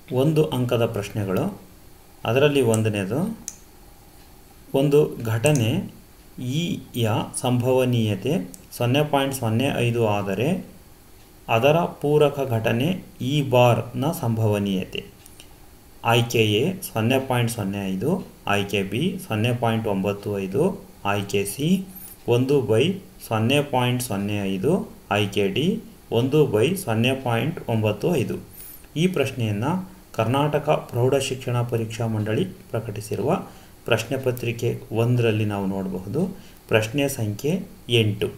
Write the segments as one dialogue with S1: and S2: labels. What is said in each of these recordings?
S1: ಒಂದು ಅಂಕದ ಪ್ರಶ್ನೆಗಳು ಅದರಲ್ಲಿ ಒಂದನೇದು ಒಂದು ಘಟನೆ ಇ ಯ ಸಂಭವನೀಯತೆ ಸೊನ್ನೆ ಪಾಯಿಂಟ್ ಸೊನ್ನೆ ಐದು ಆದರೆ ಅದರ ಪೂರಕ ಘಟನೆ ಇ ಬಾರ್ನ ಸಂಭವನೀಯತೆ ಆಯ್ಕೆ ಎ ಸೊನ್ನೆ ಪಾಯಿಂಟ್ ಸೊನ್ನೆ ಐದು ಆಯ್ಕೆ ಬಿ ಸೊನ್ನೆ ಪಾಯಿಂಟ್ ಒಂಬತ್ತು ಐದು ಆಯ್ಕೆ ಸಿ ಒಂದು ಬೈ ಸೊನ್ನೆ ಪಾಯಿಂಟ್ ಸೊನ್ನೆ ಐದು ಆಯ್ಕೆ ಡಿ ಒಂದು ಬೈ ಸೊನ್ನೆ ಪಾಯಿಂಟ್ ಒಂಬತ್ತು ಐದು ಈ ಪ್ರಶ್ನೆಯನ್ನು ಕರ್ನಾಟಕ ಪ್ರೌಢಶಿಕ್ಷಣ ಪರೀಕ್ಷಾ ಮಂಡಳಿ ಪ್ರಕಟಿಸಿರುವ ಪ್ರಶ್ನೆ ಪತ್ರಿಕೆ ಒಂದರಲ್ಲಿ ನಾವು ನೋಡಬಹುದು ಪ್ರಶ್ನೆ ಸಂಖ್ಯೆ ಎಂಟು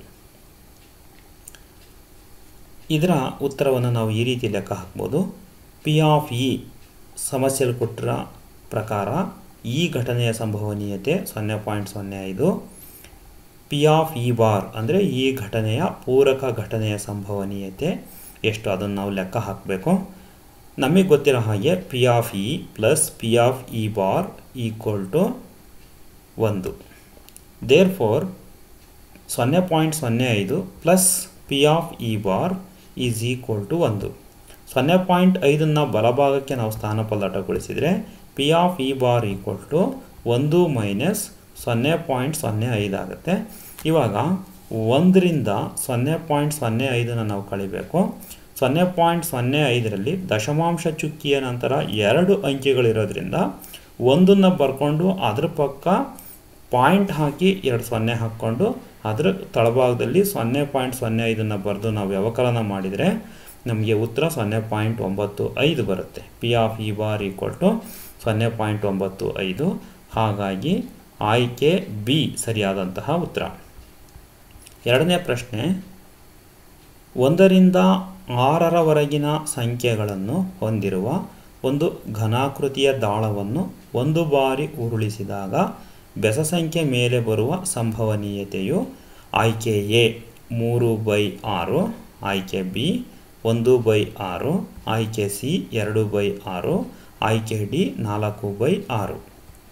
S1: ಇದರ ಉತ್ತರವನ್ನು ನಾವು ಈ ರೀತಿ ಲೆಕ್ಕ ಹಾಕ್ಬೋದು ಪಿ ಆಫ್ ಇ ಸಮಸ್ಯೆಯಲ್ಲಿ ಕೊಟ್ಟಿರೋ ಪ್ರಕಾರ ಈ ಘಟನೆಯ ಸಂಭವನೀಯತೆ ಸೊನ್ನೆ ಪಾಯಿಂಟ್ ಸೊನ್ನೆ ಐದು ಪಿ ಆಫ್ ಇ ಬಾರ್ ಅಂದರೆ ಈ ಘಟನೆಯ ಪೂರಕ ಘಟನೆಯ ಸಂಭವನೀಯತೆ ಎಷ್ಟು ಅದನ್ನು ನಾವು ಲೆಕ್ಕ ಹಾಕಬೇಕು ನಮಗೆ ಗೊತ್ತಿರೋ ಹಾಗೆ P of E plus P of E bar equal to ಒಂದು ದೇರ್ ಫೋರ್ ಸೊನ್ನೆ ಪಾಯಿಂಟ್ ಸೊನ್ನೆ ಐದು plus P of E bar is equal to ಒಂದು ಸೊನ್ನೆ ಪಾಯಿಂಟ್ ಐದನ್ನು ಬಲಭಾಗಕ್ಕೆ ನಾವು ಸ್ಥಾನಪಲ್ಲಟಗೊಳಿಸಿದರೆ P of E bar equal to ಒಂದು ಮೈನಸ್ ಸೊನ್ನೆ ಪಾಯಿಂಟ್ ಸೊನ್ನೆ ಐದು ಆಗುತ್ತೆ ಇವಾಗ ಒಂದರಿಂದ ಸೊನ್ನೆ ಪಾಯಿಂಟ್ ಸೊನ್ನೆ ಐದನ್ನು ನಾವು ಕಳಿಬೇಕು ಸೊನ್ನೆ ಪಾಯಿಂಟ್ ಸೊನ್ನೆ ಐದರಲ್ಲಿ ದಶಮಾಂಶ ಚುಕ್ಕಿಯ ನಂತರ ಎರಡು ಅಂಕೆಗಳಿರೋದ್ರಿಂದ ಒಂದನ್ನು ಬರ್ಕೊಂಡು ಅದ್ರ ಪಕ್ಕ ಪಾಯಿಂಟ್ ಹಾಕಿ ಎರಡು ಸೊನ್ನೆ ಹಾಕ್ಕೊಂಡು ಅದರ ತಳಭಾಗದಲ್ಲಿ ಸೊನ್ನೆ ಪಾಯಿಂಟ್ ಸೊನ್ನೆ ಐದನ್ನು ಬರೆದು ನಾವು ವ್ಯವಕಲನ ಮಾಡಿದರೆ ನಮಗೆ ಉತ್ತರ ಸೊನ್ನೆ ಪಾಯಿಂಟ್ ಒಂಬತ್ತು ಐದು ಬರುತ್ತೆ P of E bar equal to ಸೊನ್ನೆ ಪಾಯಿಂಟ್ ಒಂಬತ್ತು ಐದು ಹಾಗಾಗಿ ಆಯ್ಕೆ ಬಿ ಸರಿಯಾದಂತಹ ಉತ್ತರ ಎರಡನೇ ಪ್ರಶ್ನೆ ಒಂದರಿಂದ ಆರರವರೆಗಿನ ಸಂಖ್ಯೆಗಳನ್ನು ಹೊಂದಿರುವ ಒಂದು ಘನಾಕೃತಿಯ ದಾಳವನ್ನು ಒಂದು ಬಾರಿ ಉರುಳಿಸಿದಾಗ ಬೆಸ ಸಂಖ್ಯೆ ಮೇಲೆ ಬರುವ ಸಂಭವನೀಯತೆಯು ಆಯ್ಕೆ ಎ ಮೂರು ಬೈ ಆರು ಆಯ್ಕೆ ಬಿ ಒಂದು ಬೈ ಆರು ಆಯ್ಕೆ ಸಿ ಎರಡು ಬೈ ಆರು ಆಯ್ಕೆ ಡಿ ನಾಲ್ಕು ಬೈ ಆರು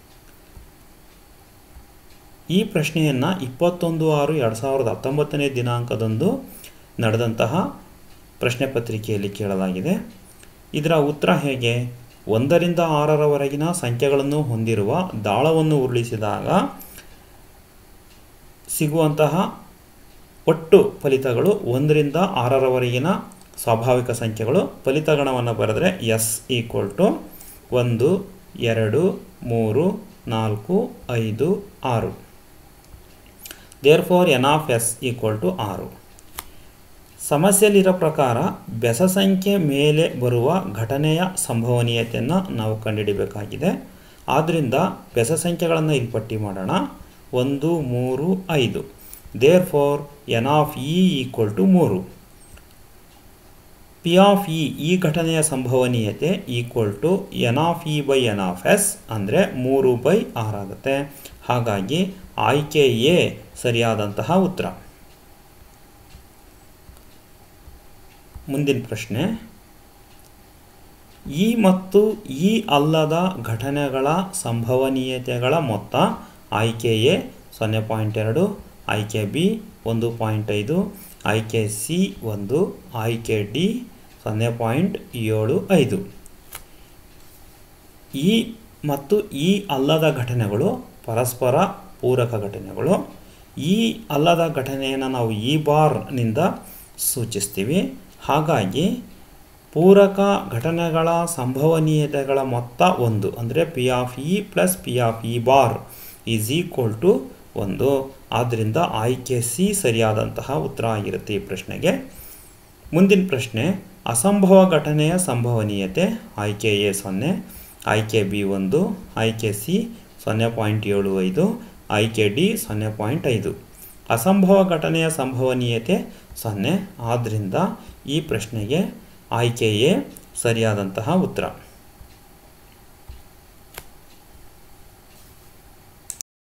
S1: ಈ ಪ್ರಶ್ನೆಯನ್ನು ಇಪ್ಪತ್ತೊಂದು ಆರು ಎರಡು ಸಾವಿರದ ಹತ್ತೊಂಬತ್ತನೇ ದಿನಾಂಕದಂದು ನಡೆದಂತಹ ಪ್ರಶ್ನೆ ಪತ್ರಿಕೆಯಲ್ಲಿ ಕೇಳಲಾಗಿದೆ ಇದರ ಉತ್ತರ ಹೇಗೆ ಒಂದರಿಂದ ಆರರವರೆಗಿನ ಸಂಖ್ಯೆಗಳನ್ನು ಹೊಂದಿರುವ ದಾಳವನ್ನು ಉರುಳಿಸಿದಾಗ ಸಿಗುವಂತಹ ಒಟ್ಟು ಫಲಿತಗಳು ಒಂದರಿಂದ ಆರರವರೆಗಿನ ಸ್ವಾಭಾವಿಕ ಸಂಖ್ಯೆಗಳು ಫಲಿತಗಣವನ್ನು ಬರೆದರೆ ಎಸ್ ಈಕ್ವಲ್ ಟು ಒಂದು ಎರಡು ಮೂರು ನಾಲ್ಕು ಐದು ಆರು therefore N of S equal to ಆರು ಸಮಸ್ಯೆಯಲ್ಲಿರೋ ಪ್ರಕಾರ ಬೆಸ ಸಂಖ್ಯೆ ಮೇಲೆ ಬರುವ ಘಟನೆಯ ಸಂಭವನೀಯತೆಯನ್ನು ನಾವು ಕಂಡುಹಿಡಿಬೇಕಾಗಿದೆ ಆದ್ದರಿಂದ ಬೆಸ ಸಂಖ್ಯೆಗಳನ್ನು ಇಲ್ಲಿ ಪಟ್ಟಿ ಮಾಡೋಣ ಒಂದು ಮೂರು ಐದು therefore N of E equal to ಮೂರು ಪಿ ಆಫ್ ಇ ಈ ಘಟನೆಯ ಸಂಭವನೀಯತೆ equal to N of E by N of S ಅಂದರೆ ಮೂರು ಬೈ ಆರಾಗುತ್ತೆ ಹಾಗಾಗಿ ಆಯ್ಕೆ ಎ ಸರಿಯಾದಂತಹ ಉತ್ತರ ಮುಂದಿನ ಪ್ರಶ್ನೆ ಈ ಮತ್ತು ಈ ಅಲ್ಲದ ಘಟನೆಗಳ ಸಂಭವನೀಯತೆಗಳ ಮೊತ್ತ ಆಯ್ಕೆ ಎ ಸೊನ್ನೆ ಪಾಯಿಂಟ್ ಎರಡು ಆಯ್ಕೆ ಬಿ ಒಂದು ಪಾಯಿಂಟ್ ಐದು ಆಯ್ಕೆ ಸಿ ಒಂದು ಆಯ್ಕೆ ಡಿ ಸೊನ್ನೆ ಪಾಯಿಂಟ್ ಏಳು ಐದು ಈ ಮತ್ತು ಈ ಅಲ್ಲದ ಘಟನೆಗಳು ಪರಸ್ಪರ ಪೂರಕ ಘಟನೆಗಳು ಈ ಅಲ್ಲದ ಘಟನೆಯನ್ನು ನಾವು ಈ ಬಾರ್ನಿಂದ ಸೂಚಿಸ್ತೀವಿ ಹಾಗಾಗಿ ಪೂರಕ ಘಟನೆಗಳ ಸಂಭವನೀಯತೆಗಳ ಮೊತ್ತ ಒಂದು ಅಂದರೆ P of E plus P of E bar is equal to ಒಂದು ಆದ್ದರಿಂದ ಆಯ್ಕೆ ಸಿ ಸರಿಯಾದಂತಹ ಉತ್ತರ ಆಗಿರುತ್ತೆ ಈ ಪ್ರಶ್ನೆಗೆ ಮುಂದಿನ ಪ್ರಶ್ನೆ ಅಸಂಭವ ಘಟನೆಯ ಸಂಭವನೀಯತೆ ಆಯ್ಕೆ ಎ ಸೊನ್ನೆ ಆಯ್ಕೆ ಬಿ ಒಂದು ಆಯ್ಕೆ ಸಿ ಸೊನ್ನೆ ಪಾಯಿಂಟ್ ಏಳು ಐದು ಆಯ್ಕೆ ಡಿ ಸೊನ್ನೆ ಪಾಯಿಂಟ್ ಐದು ಅಸಂಭವ ಘಟನೆಯ ಸಂಭವನೀಯತೆ ಸೊನ್ನೆ ಆದ್ದರಿಂದ ಈ ಪ್ರಶ್ನೆಗೆ ಆಯ್ಕೆ ಎ ಸರಿಯಾದಂತಹ ಉತ್ತರ